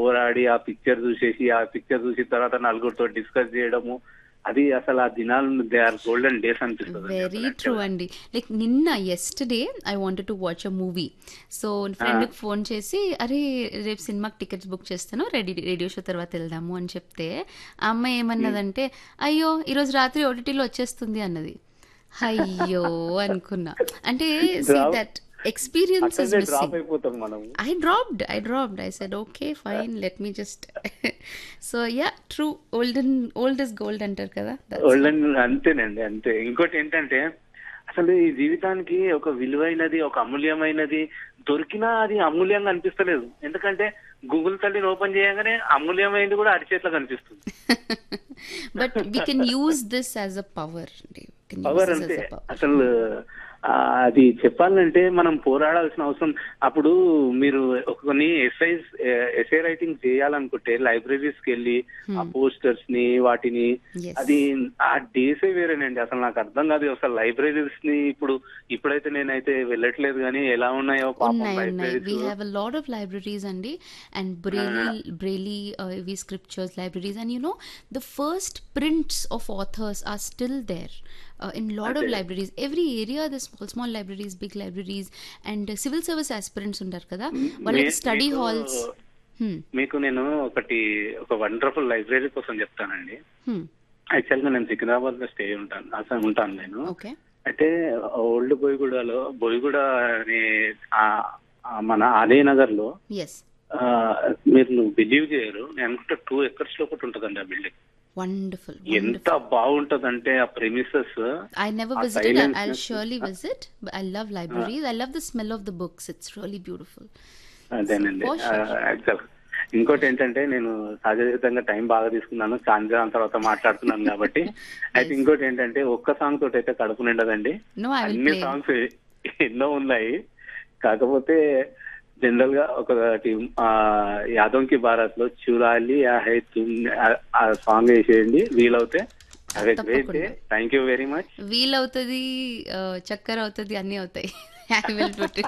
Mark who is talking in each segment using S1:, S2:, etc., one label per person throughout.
S1: పోరాడి ఆ పిక్చర్ చూసేసి ఆ పిక్చర్ చూసిన తర్వాత నలుగురితో డిస్కస్ చేయడము అది అసలు ఆ దినాలు దే ఆర్ గోల్డెన్ డేస్ అనిపిస్తుంది
S2: వెరీ ట్రూ అండి లైక్ నిన్న yesterday I wanted to watch a movie so ఫ్రెండ్కి ఫోన్ చేసి అరే రేపు సినిమాకి టికెట్స్ బుక్ చేస్తాను రెడీ రేడియో షో తర్వాత వెళ్దాము అని చెప్తే ఆ అమ్మాయి ఏమన్నదంటే అయ్యో ఈరోజు రాత్రి ఓటీటీలో వచ్చేస్తుంది అన్నది అయ్యో అనుకున్నా అంటే see
S1: Drop-
S2: that experience is
S1: అక్కడే డ్రాప్
S2: మిస్సింగ్
S1: అయిపోతాం మనం
S2: I dropped. I dropped. I said, okay, fine. Let me just. so yeah, true. Olden, old is gold అంటారు కదా. That's
S1: గోల్డెన్ అంతేనండి అంతే ఇంకోటి ఏంటంటే అసలు ఈ జీవితానికి ఒక విలువైనది ఒక అమూల్యమైనది దొరికినా అది అమూల్యంగా అనిపిస్తలేదు ఎందుకంటే గూగుల్ తల్లిని ఓపెన్ చేయగానే అమూల్యమైనది కూడా అరిచేట్లో కనిపిస్తుంది
S2: but we can use this as a power. We can use
S1: power
S2: this
S1: అంతే
S2: as a power.
S1: అసలు ఆ, అది చెప్పాలంటే మనం పోరాడాల్సిన అవసరం అప్పుడు మీరు ఒక కొన్ని ఎస్ఐస్ ఎస్ఐ రైటింగ్ చేయాలనుకుంటే లైబ్రరీస్ కి వెళ్ళి ఆ పోస్టర్స్ ని వాటిని
S2: Yes.
S1: అది ఆ డేసే వేరేనండి అసలు నాకు అర్థం కాదు అసలు లైబ్రరీస్ ని ఇప్పుడు ఇప్పుడైతే నేనైతే వెళ్ళట్లేదు కానీ ఎలా ఉన్నాయో పాపం
S2: ఉన్నాయి ఉన్నాయి we
S1: libraries
S2: have a lot of libraries అండి and braille braille uh, we scriptures libraries and you know the first prints of authors are still there uh, in lot of
S1: అదే.
S2: libraries every area the small small libraries big libraries and uh, civil service aspirants ఉంటారు కదా వాళ్ళకి
S1: మే-
S2: study
S1: మీకు-
S2: halls
S1: మీకు నేను ఒకటి ఒక wonderful library కోసం చెప్తానండి యాక్చువల్ గా నేను సికింద్రాబాద్ లో స్టే ఉంటాను అసలు ఉంటాను నేను
S2: ఓకే
S1: అయితే ఓల్డ్ బోయిగూడలో బోయిగూడ అనే ఆ- ఆ మన ఆలయ నగర్ లో
S2: ఎస్
S1: ఆ, మీరు బిలీవ్ చేయరు నేను అనుకుంటే టూ ఎకర్స్ లో ఒకటి ఉంటదండి ఆ బిల్డింగ్
S2: వండర్ఫుల్
S1: ఎంత బాగుంటదంటే ఆ ప్రెమిసెస్
S2: I never
S1: ఆ
S2: visited. I,
S1: silence
S2: I'll
S1: ని-
S2: surely visit. But I love libraries. I love the smell of the books. It's really beautiful.
S1: అదేనండి
S2: For sure.
S1: యాక్చువల్ ఇంకోటి ఏంటంటే నేను సహజసిద్ధంగా టైం బాగా తీసుకున్నాను చాంద్రం తర్వాత మాట్లాడుతున్నాను కాబట్టి అయితే ఇంకోటి ఏంటంటే ఒక్క సాంగ్ తోటి అయితే కడుపు నిండదండి
S2: No, I will
S1: అన్ని
S2: play.
S1: సాంగ్స్ ఎన్నో ఉన్నాయి కాకపోతే జనరల్ గా ఒకటి ఆ యాదవ్ కి భారత్ లో చూడాలి ఆ హై తుమ్ ఆ- ఆ సాంగ్ వేసేయండి వీలవుతే అదే గ్రేట్
S2: తప్పకుండా.
S1: థ్యాంక్ యూ వెరీ మచ్
S2: వీలవుతుంది చక్కెర అవుతుంది అన్నీ అవుతాయి ఐ విల్ పుట్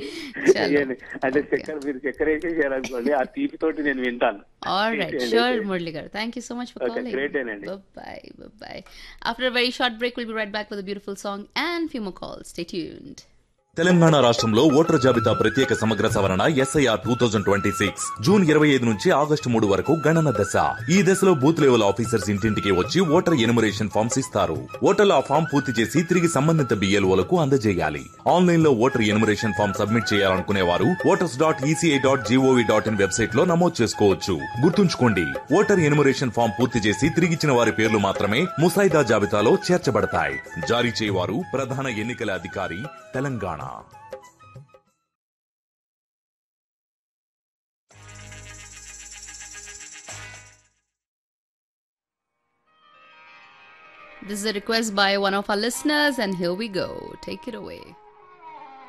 S1: అంటే చక్కెర మీరు చక్కెర వేసేసారు అనుకోండి ఆ తీపి తోటి నేను వింటాను
S2: ఆల్ రైట్
S1: చేయండి,
S2: షూర్
S1: చేయండి.
S2: Murali garu thank you so much for
S1: Okay,
S2: calling
S1: great day, Nandi.
S2: Bye bye after very short break will be right back with beautiful song and few more calls stay tuned
S3: Telangana రాష్ట్రంలో voter జాబితా ప్రత్యేక సమగ్ర సవరణ SIR two thousand twenty six June ఇరవై ఐదు నుంచి August మూడు వరకు గణన దశ ఈ దశలో బూత్ లెవెల్ ఆఫీసర్స్ ఇంటింటికి వచ్చి ఓటర్ ఎనుమరేషన్ ఫామ్స్ ఇస్తారు ఓటర్లు ఆ ఫామ్ పూర్తి చేసి తిరిగి సంబంధిత బిఎల్ఓలకు అందజేయాలి ఆన్లైన్ లో ఓటర్ ఎనుమరేషన్ ఫామ్ సబ్మిట్ చేయాలనుకునే వారు voters dot ECI dot GOV dot in website లో నమోదు చేసుకోవచ్చు గుర్తుంచుకోండి ఓటర్ ఎనుమరేషన్ ఫామ్ పూర్తి చేసి తిరిగిచ్చిన వారి పేర్లు మాత్రమే ముసాయిదా జాబితాలో చేర్చబడతాయి జారీ చేయవారు ప్రధాన ఎన్నికల అధికారి Telangana
S2: This is a request by one of our listeners, and here we go. Take it away.